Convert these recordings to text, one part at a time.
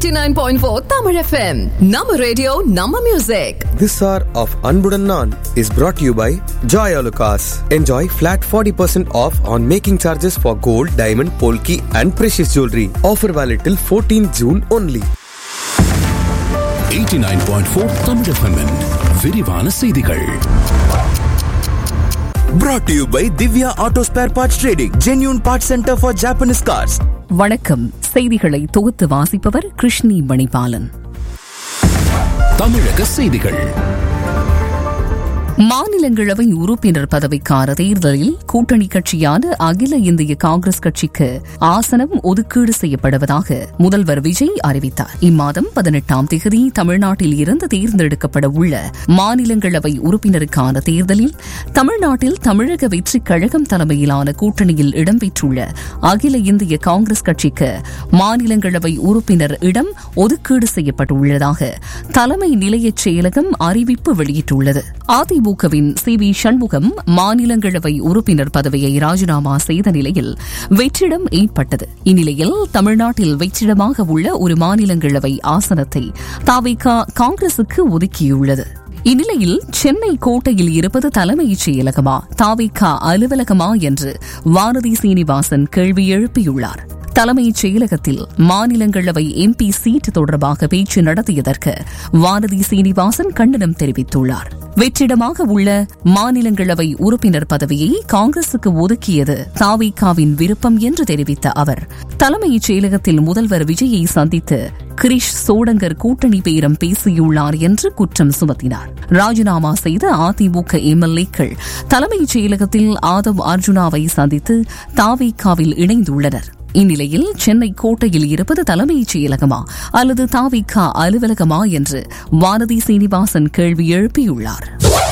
89.4 Tamil FM. Nama radio, Nama music. This hour of Anbudan Naan is brought to you by Joy Alucas. Enjoy flat 40% off on making charges for gold, diamond, polki and precious jewelry. Offer valid till 14 June only. 89.4 Tamil FM -இன் விரிவான செய்திகள் Brought to you by Divya Auto Spare Parts Trading, genuine parts center for Japanese cars. வணக்கம் செய்திகளை தொகுத்து வாசிப்பவர் கிருஷ்ணி மணிபாலன் தமிழக செய்திகள் மாநிலங்களவை உறுப்பினர் பதவிக்கான தேர்தலில் கூட்டணி கட்சியான அகில இந்திய காங்கிரஸ் கட்சிக்கு ஆசனம் ஒதுக்கீடு செய்யப்படுவதாக முதல்வர் விஜய் அறிவித்தார் இம்மாதம் பதினெட்டாம் தேதி தமிழ்நாட்டில் இருந்து தேர்ந்தெடுக்கப்பட உள்ள மாநிலங்களவை உறுப்பினருக்கான தேர்தலில் தமிழ்நாட்டில் தமிழக வெற்றிக் கழகம் தலைமையிலான கூட்டணியில் இடம்பெற்றுள்ள அகில இந்திய காங்கிரஸ் கட்சிக்கு மாநிலங்களவை உறுப்பினர் இடம் ஒதுக்கீடு செய்யப்பட்டுள்ளதாக தலைமை நிலையச் செயலகம் அறிவிப்பு வெளியிட்டுள்ளது அதிமுகவின் சி வி சண்முகம் மாநிலங்களவை உறுப்பினர் பதவியை ராஜினாமா செய்த நிலையில் வெற்றிடம் ஏற்பட்டது இந்நிலையில் தமிழ்நாட்டில் வெற்றிடமாக உள்ள ஒரு மாநிலங்களவை ஆசனத்தை தாவிக காங்கிரசுக்கு ஒதுக்கியுள்ளது இந்நிலையில் சென்னை கோட்டையில் இருப்பது தலைமைச் செயலகமா தாவிகா அலுவலகமா என்று வானதி சீனிவாசன் கேள்வி எழுப்பியுள்ளார் தலைமைச் செயலகத்தில் மாநிலங்களவை எம்பி சீட் தொடர்பாக பேச்சு நடத்தியதற்கு வானதி சீனிவாசன் கண்டனம் தெரிவித்துள்ளார் வெற்றிடமாக உள்ள மாநிலங்களவை உறுப்பினர் பதவியை காங்கிரசுக்கு ஒதுக்கியது தாவிகாவின் விருப்பம் என்று தெரிவித்த அவர் தலைமைச் செயலகத்தில் முதல்வர் விஜயை சந்தித்து கிரிஷ் சோடங்கர் கூட்டணி பேரம் பேசியுள்ளார் என்று குற்றம் சுமத்தினார் ராஜினாமா செய்த அதிமுக எம்எல்ஏக்கள் தலைமைச் செயலகத்தில் ஆதவ் அர்ஜுனாவை சந்தித்து தாவிகாவில் இணைந்துள்ளனர் இந்நிலையில் சென்னை கோட்டையில் இருப்பது தலைமைச் செயலகமா அல்லது தாவிகா அலுவலகமா என்று வானதி சீனிவாசன் கேள்வி எழுப்பியுள்ளார்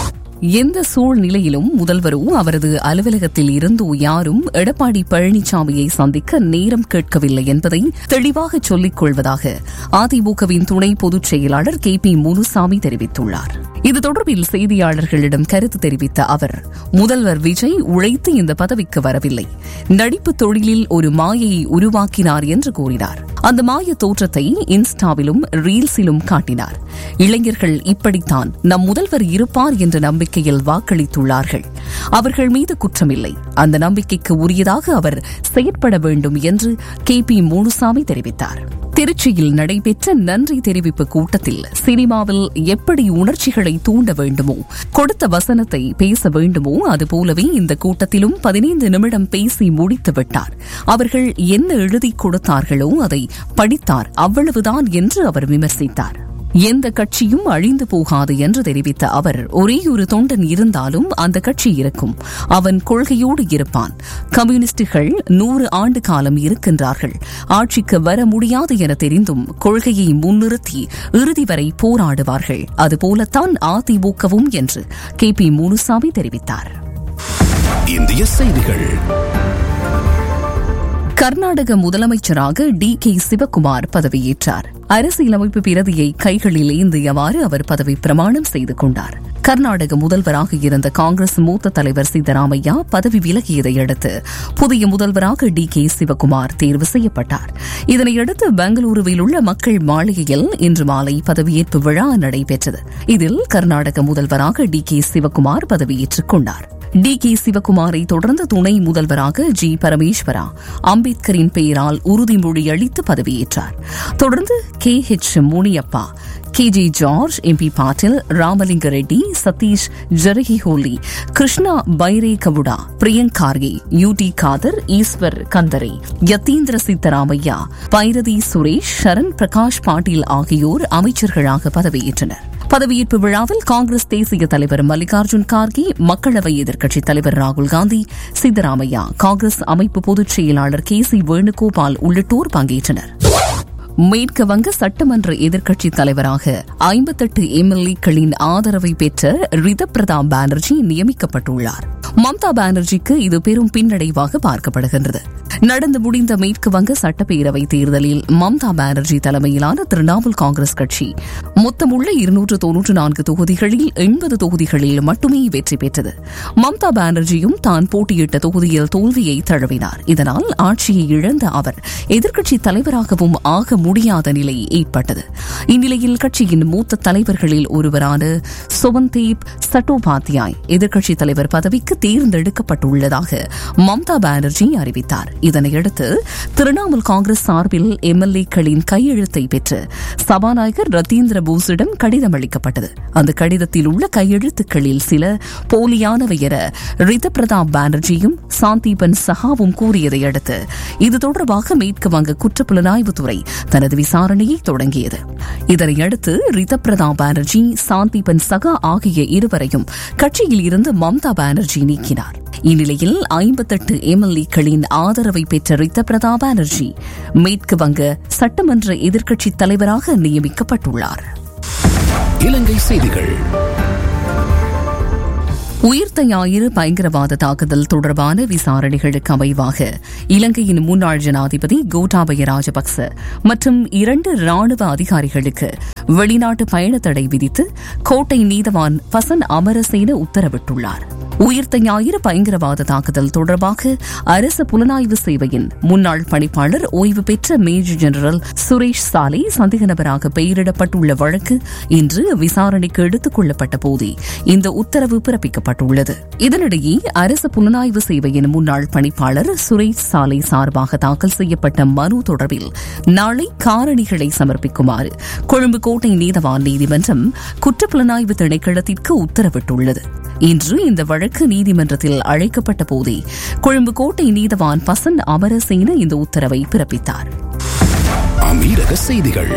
எந்த சூழ்நிலையிலும் முதல்வரோ அவரது அலுவலகத்தில் இருந்தோ யாரும் எடப்பாடி பழனிசாமியை சந்திக்க நேரம் கேட்கவில்லை என்பதை தெளிவாக சொல்லிக் கொள்வதாக அதிமுகவின் துணை பொதுச் செயலாளர் கே பி முனுசாமி தெரிவித்துள்ளார் இது தொடர்பில் செய்தியாளர்களிடம் கருத்து தெரிவித்த அவர் முதல்வர் விஜய் உழைத்து இந்த பதவிக்கு வரவில்லை நடிப்பு தொழிலில் ஒரு மாயையை உருவாக்கினார் என்று கூறினார் அந்த மாய தோற்றத்தை இன்ஸ்டாவிலும் ரீல்ஸிலும் காட்டினார் இளைஞர்கள் இப்படித்தான் நம் முதல்வர் இருப்பார் என்ற நம்பிக்கையில் வாக்களித்துள்ளார்கள் அவர்கள் மீது குற்றமில்லை அந்த நம்பிக்கைக்கு உரியதாக அவர் செயற்பட வேண்டும் என்று கே பி முனுசாமி தெரிவித்தார் திருச்சியில் நடைபெற்ற நன்றி தெரிவிப்பு கூட்டத்தில் சினிமாவில் எப்படி உணர்ச்சிகளை தூண்ட வேண்டுமோ கொடுத்த வசனத்தை பேச வேண்டுமோ அதுபோலவே இந்த கூட்டத்திலும் பதினைந்து நிமிடம் பேசி முடித்து விட்டார் அவர்கள் என்ன எழுதி கொடுத்தார்களோ அதை படித்தார் அவ்வளவுதான் என்று அவர் விமர்சித்தார் எந்த கட்சியும் அழிந்து போகாது என்று தெரிவித்த அவர் ஒரே ஒரு தொண்டன் இருந்தாலும் அந்த கட்சி இருக்கும் அவன் கொள்கையோடு இருப்பான் கம்யூனிஸ்டுகள் நூறு ஆண்டு காலம் இருக்கின்றார்கள் ஆட்சிக்கு வர முடியாது என தெரிந்தும் கொள்கையை முன்னிறுத்தி இறுதி வரை போராடுவார்கள் அதுபோலத்தான் அதிமுகவும் என்று கே பி முனுசாமி தெரிவித்தார் இந்திய செய்திகள் கர்நாடக முதலமைச்சராக டி கே சிவக்குமார் பதவியேற்றார் அரசியலமைப்பு பிரதியை கைகளில் ஏந்தியவாறு அவர் பதவி பிரமாணம் செய்து கொண்டார் கர்நாடக முதல்வராக இருந்த காங்கிரஸ் மூத்த தலைவர் சித்தராமையா பதவி விலகியதை அடுத்து புதிய முதல்வராக டி கே சிவக்குமார் தேர்வு செய்யப்பட்டார் இதனையடுத்து பெங்களூருவில் உள்ள மக்கள் மாளிகையில் இன்று மாலை பதவியேற்பு விழா நடைபெற்றது இதில் கர்நாடக முதல்வராக டி கே சிவக்குமார் பதவியேற்றுக் கொண்டார் டி கே சிவக்குமாரை தொடர்ந்து துணை முதல்வராக ஜி பரமேஸ்வரா அம்பேத்கரின் பெயரால் உறுதிமொழி அளித்து பதவியேற்றார் தொடர்ந்து K H Muniyappa K J George MB Patil Ramalinga Reddy Satish Jarkiholi Krishna Byre Gowda Priyank Kharge U T Khader Eshwar Khandre Yathindra Siddaramaiah Byrathi Suresh Sharan Prakash Patil ஆகியோர் அமைச்சர்களாக பதவியேற்றனர் பதவியேற்பு விழாவில் காங்கிரஸ் தேசிய தலைவர் மல்லிகார்ஜுன் கார்கே மக்களவை எதிர்க்கட்சித் தலைவர் ராகுல் காந்தி சித்தராமையா காங்கிரஸ் அமைப்பு பொதுச் செயலாளர் கே சி வேணுகோபால் உள்ளிட்டோர் பங்கேற்றனர் மேற்கு வங்க சட்டமன்ற எதிர்க்கட்சித் தலைவராக ஐம்பத்தெட்டு எம்எல்ஏக்களின் ஆதரவை பெற்ற ரிதப்பிரதா பானர்ஜி நியமிக்கப்பட்டுள்ளார் மம்தா பானர்ஜிக்கு இது பெரும் பின்னடைவாக பார்க்கப்படுகின்றது நடந்து முடிந்த மேற்கு வங்க சட்டப்பேரவை தேர்தலில் மம்தா பானர்ஜி தலைமையிலான திரிணாமுல் காங்கிரஸ் கட்சி மொத்தமுள்ள இருநூற்று தொன்னூற்று நான்கு தொகுதிகளில் எண்பது தொகுதிகளில் மட்டுமே வெற்றி பெற்றது மம்தா பானர்ஜியும் தான் போட்டியிட்ட தொகுதியில் தோல்வியை தழுவினார் இதனால் ஆட்சியை இழந்த அவர் எதிர்க்கட்சித் தலைவராகவும் ஆக முடியாத நிலை ஏற்பட்டது இந்நிலையில் கட்சியின் மூத்த தலைவர்களில் ஒருவரான சுவந்தீப் சட்டோபாத்யாய் எதிர்க்கட்சித் தலைவர் பதவிக்கு தேர்ந்தெடுக்கப்பட்டுள்ளதாக மம்தா பானர்ஜி அறிவித்தார் இதனையடுத்து திரிணாமுல் காங்கிரஸ் சார்பில் எம்எல்ஏக்களின் கையெழுத்தை பெற்று சபாநாயகர் ரத்தீந்திர போஸிடம் கடிதம் அளிக்கப்பட்டது அந்த கடிதத்தில் உள்ள கையெழுத்துக்களில் சில போலியானவை என ரித பிரதாப் பானர்ஜியும் சாந்தீபன் சஹாவும் கூறியதை அடுத்து இது தொடர்பாக மேற்கு வங்க குற்றப்புலனாய்வுத்துறை தனது விசாரணையை தொடங்கியது இதனையடுத்து ரித பிரதாப் பானர்ஜி சாந்தீபன் சகா ஆகிய இருவரையும் கட்சியில் இருந்து மம்தா பானர்ஜி நீக்கினார் இந்நிலையில் ஐம்பத்தெட்டு எம்எல்ஏக்களின் ஆதரவை பெற்ற ரித்த பிரதாப் பானர்ஜி மேற்கு வங்க சட்டமன்ற எதிர்க்கட்சித் தலைவராக நியமிக்கப்பட்டுள்ளார் இலங்கை செய்திகள் உயிர்த்த ஞாயிறு பயங்கரவாத தாக்குதல் தொடர்பான விசாரணைகளுக்கு அமைவாக இலங்கையின் முன்னாள் ஜனாதிபதி கோட்டாபய ராஜபக்ச மற்றும் இரண்டு ராணுவ அதிகாரிகளுக்கு வெளிநாட்டு பயண தடை விதித்து கோட்டை நீதவான் பசன் அமரசேன உத்தரவிட்டுள்ளார் உயிர்த்த ஞாயிறு பயங்கரவாத தாக்குதல் தொடர்பாக அரசு புலனாய்வு சேவையின் முன்னாள் பணிப்பாளர் ஓய்வு பெற்ற மேஜர் ஜெனரல் சுரேஷ் சாலை சந்தேக நபராக பெயரிடப்பட்டுள்ள வழக்கு இன்று விசாரணைக்கு எடுத்துக் கொள்ளப்பட்ட போதே இந்த உத்தரவு பிறப்பிக்கப்பட்டுள்ளது இதனிடையே அரசு புலனாய்வு சேவையின் முன்னாள் பணிப்பாளர் சுரேஷ் சாலை சார்பாக தாக்கல் செய்யப்பட்ட மனு தொடர்பில் நாளை காரணிகளை சமர்ப்பிக்குமாறு கொழும்பு கோட்டை நீதவான் நீதிமன்றம் குற்றப்புலனாய்வு திணைக்களத்திற்கு உத்தரவிட்டுள்ளது இன்று இந்த வழக்கு நீதிமன்றத்தில் அழைக்கப்பட்ட போதே கொழும்பு கோட்டை நீதவான் பசன் அமரசேன இந்த உத்தரவை பிறப்பித்தார் அமீரக செய்திகள்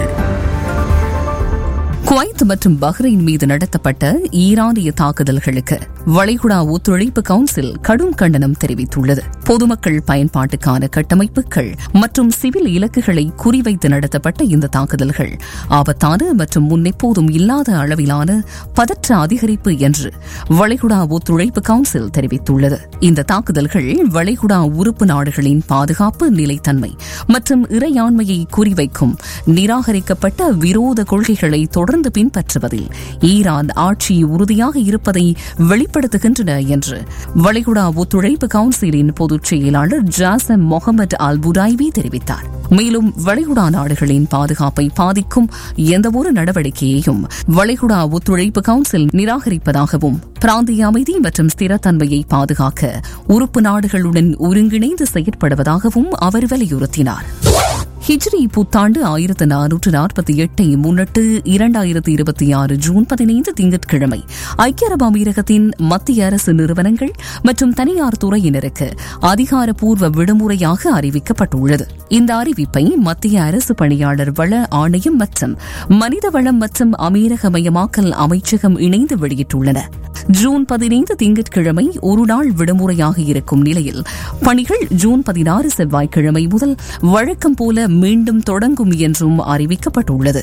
குவைத் மற்றும் பஹ்ரைன் மீது நடத்தப்பட்ட ஈரானிய தாக்குதல்களுக்கு வளைகுடா ஒத்துழைப்பு கவுன்சில் கடும் கண்டனம் தெரிவித்துள்ளது பொதுமக்கள் பயன்பாட்டுக்கான கட்டமைப்புகள் மற்றும் சிவில் இலக்குகளை குறிவைத்து நடத்தப்பட்ட இந்த தாக்குதல்கள் ஆபத்தான மற்றும் முன்னெப்போதும் இல்லாத அளவிலான பதற்ற அதிகரிப்பு என்று வளைகுடா ஒத்துழைப்பு கவுன்சில் தெரிவித்துள்ளது இந்த தாக்குதல்கள் வளைகுடா உறுப்பு நாடுகளின் பாதுகாப்பு நிலைத்தன்மை மற்றும் இறையாண்மையை குறிவைக்கும் நிராகரிக்கப்பட்ட விரோத கொள்கைகளை தொடர்ந்து பின்பற்றுவதில் ஈரான் ஆட்சி உறுதியாக இருப்பதை வெளிப்படுத்துகின்றன என்று வளைகுடா ஒத்துழைப்பு கவுன்சிலின் பொதுச் செயலாளர் ஜாசம் முகமது அல் புடாய்வி தெரிவித்தார் மேலும் வளைகுடா நாடுகளின் பாதுகாப்பை பாதிக்கும் எந்தவொரு நடவடிக்கையையும் வளைகுடா ஒத்துழைப்பு கவுன்சில் நிராகரிப்பதாகவும் பிராந்திய அமைதி மற்றும் ஸ்திரத்தன்மையை பாதுகாக்க உறுப்பு நாடுகளுடன் ஒருங்கிணைந்து செயற்படுவதாகவும் அவர் வலியுறுத்தினார் ஹிஜ்ரி புத்தாண்டு ஆயிரத்து நானூற்று நாற்பத்தி எட்டை முன்னிட்டு இரண்டாயிரத்து இருபத்தி ஆறு ஜூன் பதினைந்து திங்கட்கிழமை ஐக்கிய அரபு அமீரகத்தின் மத்திய அரசு நிறுவனங்கள் மற்றும் தனியார் துறையினருக்கு அதிகாரப்பூர்வ விடுமுறையாக அறிவிக்கப்பட்டுள்ளது இந்த அறிவிப்பை மத்திய அரசு பணியாளர் வள ஆணையம் மற்றும் மனித வளம் மற்றும் அமீரகமயமாக்கல் அமைச்சகம் இணைந்து வெளியிட்டுள்ளன ஜூன் பதினைந்து திங்கட்கிழமை ஒரு நாள் விடுமுறையாக இருக்கும் நிலையில் பணிகள் ஜூன் பதினாறு செவ்வாய்க்கிழமை முதல் வழக்கம் போல மீண்டும் தொடங்கும் என்றும் அறிவிக்கப்பட்டுள்ளது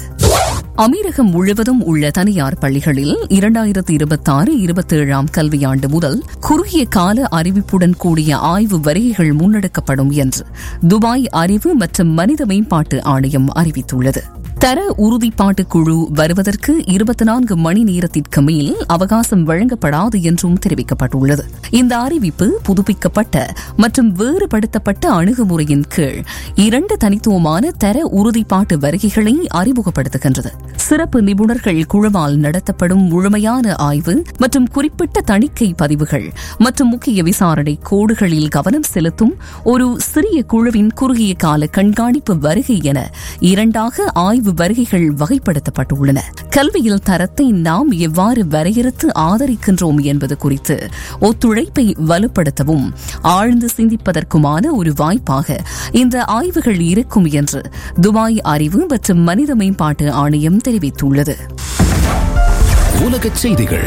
அமீரகம் முழுவதும் உள்ள தனியார் பள்ளிகளில் இரண்டாயிரத்தி இருபத்தாறு இருபத்தேழாம் கல்வியாண்டு முதல் குறுகிய கால அறிவிப்புடன் கூடிய ஆய்வு வருகைகள் முன்னெடுக்கப்படும் என்று துபாய் அறிவு மற்றும் மனித மேம்பாட்டு ஆணையம் அறிவித்துள்ளது தர உறுதிப்பாட்டு குழு வருவதற்கு இருபத்தி நான்கு மணி நேரத்திற்கு மேல் அவகாசம் வழங்கப்படாது என்றும் தெரிவிக்கப்பட்டுள்ளது இந்த அறிவிப்பு புதுப்பிக்கப்பட்ட மற்றும் வேறுபடுத்தப்பட்ட அணுகுமுறையின் கீழ் இரண்டு தனித்துவமான தர உறுதிப்பாட்டு வருகைகளை அறிமுகப்படுத்துகின்றது சிறப்பு நிபுணர்கள் குழுவால் நடத்தப்படும் முழுமையான ஆய்வு மற்றும் குறிப்பிட்ட தணிக்கை பதிவுகள் மற்றும் முக்கிய விசாரணை கோடுகளில் கவனம் செலுத்தும் ஒரு சிறிய குழுவின் குறுகிய கால கண்காணிப்பு வருகை என இரண்டாக ஆய்வு வருகைகள் வகைப்படுத்தப்பட்டுள்ளன கல்வியில் தரத்தை நாம் எவ்வாறு வரையறுத்து ஆதரிக்கின்றோம் என்பது குறித்து ஒத்துழைப்பை வலுப்படுத்தவும் ஆழ்ந்து சிந்திப்பதற்குமான ஒரு வாய்ப்பாக இந்த ஆய்வுகள் இருக்கும் என்று துபாய் அறிவு மற்றும் மனித மேம்பாட்டு ஆணையம் தெரிவித்துள்ளது உலகச் செய்திகள்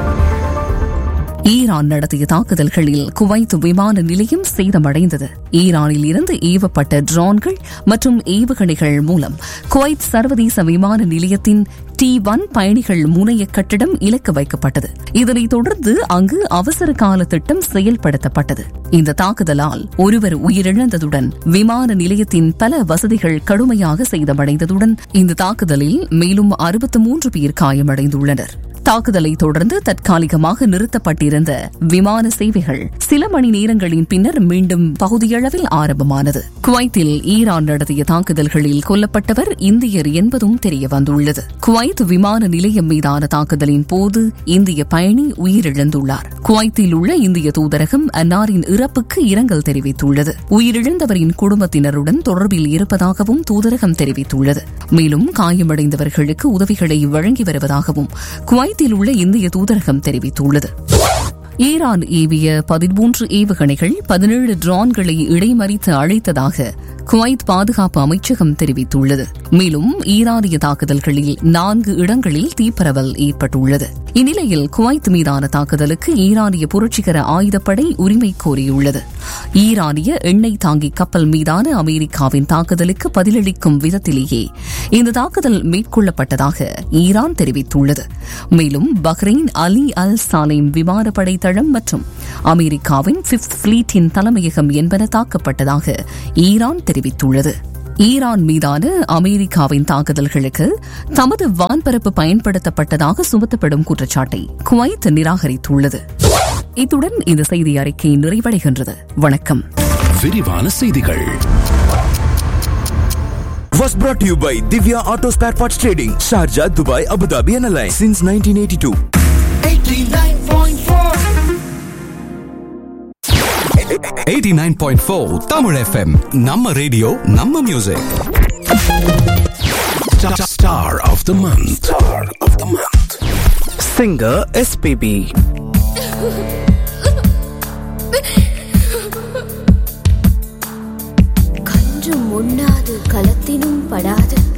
ஈரான் நடத்திய தாக்குதல்களில் குவைத் விமான நிலையம் சேதமடைந்தது ஈரானில் இருந்து ஏவப்பட்ட ட்ரோன்கள் மற்றும் ஏவுகணைகள் மூலம் குவைத் சர்வதேச விமான நிலையத்தின் டி ஒன் பயணிகள் முனைய கட்டிடம் இலக்கு வைக்கப்பட்டது இதனைத் தொடர்ந்து அங்கு அவசர கால திட்டம் செயல்படுத்தப்பட்டது இந்த தாக்குதலால் ஒருவர் உயிரிழந்ததுடன் விமான நிலையத்தின் பல வசதிகள் கடுமையாக சேதமடைந்ததுடன் இந்த தாக்குதலில் மேலும் அறுபத்து மூன்று பேர் காயமடைந்துள்ளனர் தாக்குதலை தொடர்ந்து தற்காலிகமாக நிறுத்தப்பட்டிருந்த விமான சேவைகள் சில மணி நேரங்களின் பின்னர் மீண்டும் பகுதியளவில் ஆரம்பமானது குவைத்தில் ஈரான் நடத்திய தாக்குதல்களில் கொல்லப்பட்டவர் இந்தியர் என்பதும் தெரியவந்துள்ளது குவைத் விமான நிலையம் மீதான தாக்குதலின் போது இந்திய பயணி உயிரிழந்துள்ளார் குவைத்தில் உள்ள இந்திய தூதரகம் அன்னாரின் இறப்புக்கு இரங்கல் தெரிவித்துள்ளது உயிரிழந்தவரின் குடும்பத்தினருடன் தொடர்பில் இருப்பதாகவும் தூதரகம் தெரிவித்துள்ளது மேலும் காயமடைந்தவர்களுக்கு உதவிகளை வழங்கி வருவதாகவும் குவைத்தில் உள்ள இந்திய தூதரகம் தெரிவித்துள்ளது ஈரான் ஏவிய பதிமூன்று ஏவுகணைகள் பதினேழு ட்ரோன்களை இடைமறித்து அழைத்ததாக குவைத் பாதுகாப்பு அமைச்சகம் தெரிவித்துள்ளது மேலும் ஈரானிய தாக்குதல்களில் நான்கு இடங்களில் தீப்பரவல் ஏற்பட்டுள்ளது இந்நிலையில் குவைத் மீதான தாக்குதலுக்கு ஈரானிய புரட்சிகர ஆயுதப்படை உரிமை கோரியுள்ளது ஈரானிய எண்ணெய் தாங்கி கப்பல் மீதான அமெரிக்காவின் தாக்குதலுக்கு பதிலளிக்கும் விதத்திலேயே இந்த தாக்குதல் மேற்கொள்ளப்பட்டதாக ஈரான் தெரிவித்துள்ளது மேலும் பஹ்ரைன் அலி அல் சாலேம் விமானப்படை தளம் மற்றும் அமெரிக்காவின் பிப்த் பிளீட்டின் தலைமையகம் என்பன தாக்கப்பட்டதாக ஈரான் தெரிவித்துள்ளது ஈரான் மீதான அமெரிக்காவின் தாக்குதல்களுக்கு தமது வான்பரப்பு பயன்படுத்தப்பட்டதாக சுமத்தப்படும் குற்றச்சாட்டை குவைத் நிராகரித்துள்ளது இத்துடன் இந்த செய்தி அறிக்கை நிறைவடைகின்றது வணக்கம் விரிவான செய்திகள் Was brought to you by Divya Auto Spare Parts Trading, Sharjah, Dubai, Abu Dhabi, and Alliance since 1982. 89.4 Tamil FM நம்ம ரேடியோ நம்ம music Star of the month. Star of the month. Singer SPB. கன்று முன்னாது களத்தினும் படாது